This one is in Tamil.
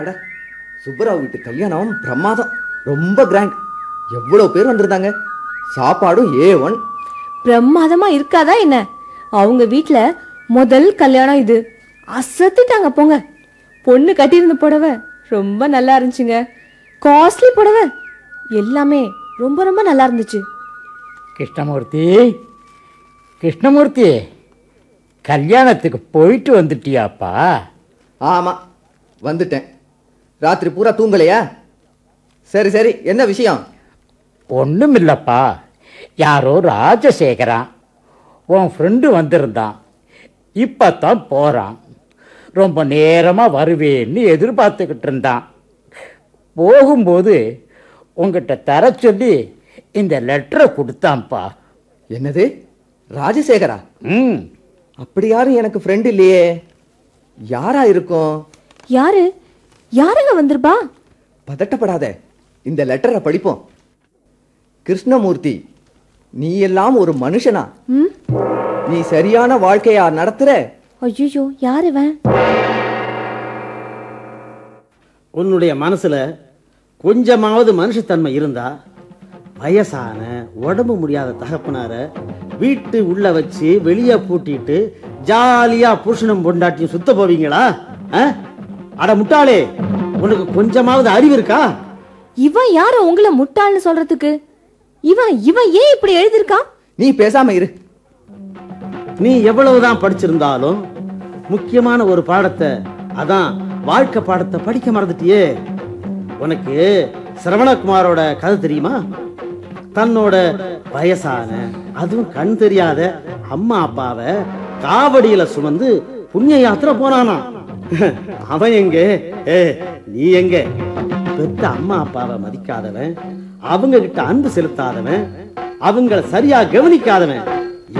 அட சுப்பராவ் வீட்டு கல்யாணம் பிரமாதம் ரொம்ப கிராண்ட் எவ்வளவு பேர் வந்திருந்தாங்க சாப்பாடும் ஏ ஒன் பிரமாதமா இருக்காதா என்ன அவங்க வீட்ல முதல் கல்யாணம் இது அசத்திட்டாங்க போங்க பொண்ணு கட்டியிருந்த புடவை ரொம்ப நல்லா இருந்துச்சுங்க காஸ்ட்லி புடவை எல்லாமே ரொம்ப ரொம்ப நல்லா இருந்துச்சு கிருஷ்ணமூர்த்தி கிருஷ்ணமூர்த்தி கல்யாணத்துக்கு போயிட்டு வந்துட்டியாப்பா ஆமா வந்துட்டேன் ராத்திரி பூரா தூங்கலையா சரி சரி என்ன விஷயம் ஒன்றும் இல்லைப்பா யாரோ ராஜசேகரான் உன் ஃப்ரெண்டு வந்திருந்தான் இப்போ தான் போகிறான் ரொம்ப நேரமாக வருவேன்னு எதிர்பார்த்துக்கிட்டு இருந்தான் போகும்போது உங்ககிட்ட தர சொல்லி இந்த லெட்டரை கொடுத்தான்ப்பா என்னது ராஜசேகரா ம் அப்படி யாரும் எனக்கு ஃப்ரெண்ட் இல்லையே யாரா இருக்கும் யாரு யாருங்க வந்திருப்பா பதட்டப்படாத இந்த லெட்டரை படிப்போம் கிருஷ்ணமூர்த்தி நீ எல்லாம் ஒரு மனுஷனா ம் நீ சரியான வாழ்க்கையா நடத்துற ஐயோ யார் இவன் உன்னுடைய மனசுல கொஞ்சமாவது மனுஷத்தன்மை இருந்தா வயசான உடம்பு முடியாத தகப்பனார வீட்டு உள்ள வச்சு வெளியே பூட்டிட்டு ஜாலியா புருஷனும் பொண்டாட்டியும் சுத்த போவீங்களா ஆ? அட முட்டாளே உனக்கு கொஞ்சமாவது அறிவு இருக்கா இவன் யாரு உங்களை முட்டாள்னு சொல்றதுக்கு இவன் இவன் ஏன் இப்படி எழுதியிருக்கான் நீ பேசாம இரு நீ எவ்வளவுதான் படிச்சிருந்தாலும் முக்கியமான ஒரு பாடத்தை அதான் வாழ்க்கை பாடத்தை படிக்க மறந்துட்டியே உனக்கு சிரவணகுமாரோட கதை தெரியுமா தன்னோட வயசான அதுவும் கண் தெரியாத அம்மா அப்பாவை காவடியில சுமந்து புண்ணிய யாத்திரை போனானா அவன் எங்க ஏ நீ எங்க பெத்த அம்மா அப்பாவை மதிக்காதவன் அவங்க கிட்ட அன்பு செலுத்தாதவன் அவங்கள சரியா கவனிக்காதவன்